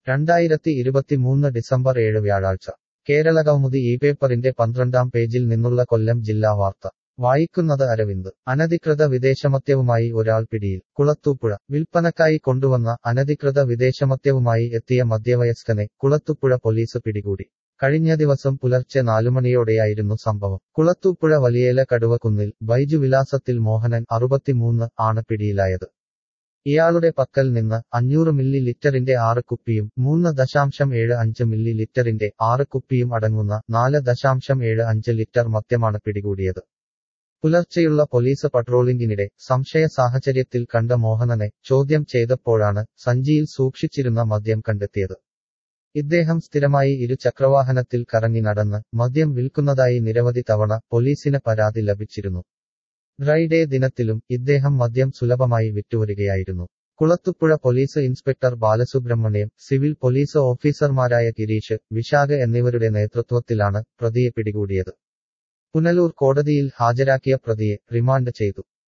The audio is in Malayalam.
രണ്ടായിരത്തി ഇരുപത്തിമൂന്ന് ഡിസംബർ ഏഴ് വ്യാഴാഴ്ച കേരളകൗമുദി ഈ പേപ്പറിന്റെ പന്ത്രണ്ടാം പേജിൽ നിന്നുള്ള കൊല്ലം ജില്ലാ വാർത്ത വായിക്കുന്നത് അരവിന്ദ് അനധികൃത വിദേശമദ്യവുമായി ഒരാൾ പിടിയിൽ കുളത്തൂപ്പുഴ വിൽപ്പനക്കായി കൊണ്ടുവന്ന അനധികൃത വിദേശമദ്യവുമായി എത്തിയ മധ്യവയസ്കനെ കുളത്തൂപ്പുഴ പോലീസ് പിടികൂടി കഴിഞ്ഞ ദിവസം പുലർച്ചെ നാലുമണിയോടെയായിരുന്നു സംഭവം കുളത്തൂപ്പുഴ വലിയേല കടുവക്കുന്നിൽ ബൈജു വിലാസത്തിൽ മോഹനൻ അറുപത്തിമൂന്ന് ആണ് പിടിയിലായത് ഇയാളുടെ പക്കൽ നിന്ന് അഞ്ഞൂറ് മില്ലി ലിറ്ററിന്റെ ആറ് കുപ്പിയും മൂന്ന് ദശാംശം ഏഴ് അഞ്ച് മില്ലി ലിറ്ററിന്റെ ആറ് കുപ്പിയും അടങ്ങുന്ന നാല് ദശാംശം ഏഴ് അഞ്ച് ലിറ്റർ മദ്യമാണ് പിടികൂടിയത് പുലർച്ചെയുള്ള പോലീസ് പട്രോളിംഗിനിടെ സംശയ സാഹചര്യത്തിൽ കണ്ട മോഹനനെ ചോദ്യം ചെയ്തപ്പോഴാണ് സഞ്ചിയിൽ സൂക്ഷിച്ചിരുന്ന മദ്യം കണ്ടെത്തിയത് ഇദ്ദേഹം സ്ഥിരമായി ഇരുചക്രവാഹനത്തിൽ കറങ്ങി നടന്ന് മദ്യം വിൽക്കുന്നതായി നിരവധി തവണ പോലീസിന് പരാതി ലഭിച്ചിരുന്നു ഡ്രൈഡേ ദിനത്തിലും ഇദ്ദേഹം മദ്യം സുലഭമായി വിറ്റുവരികയായിരുന്നു Kulathupuzha police inspector Balasubramaniam civil police ഓഫീസർമാരായ ഗിരീഷ് വിശാഖ് എന്നിവരുടെ നേതൃത്വത്തിലാണ് പ്രതിയെ പിടികൂടിയത് പുനലൂർ കോടതിയിൽ ഹാജരാക്കിയ പ്രതിയെ റിമാൻഡ് ചെയ്തു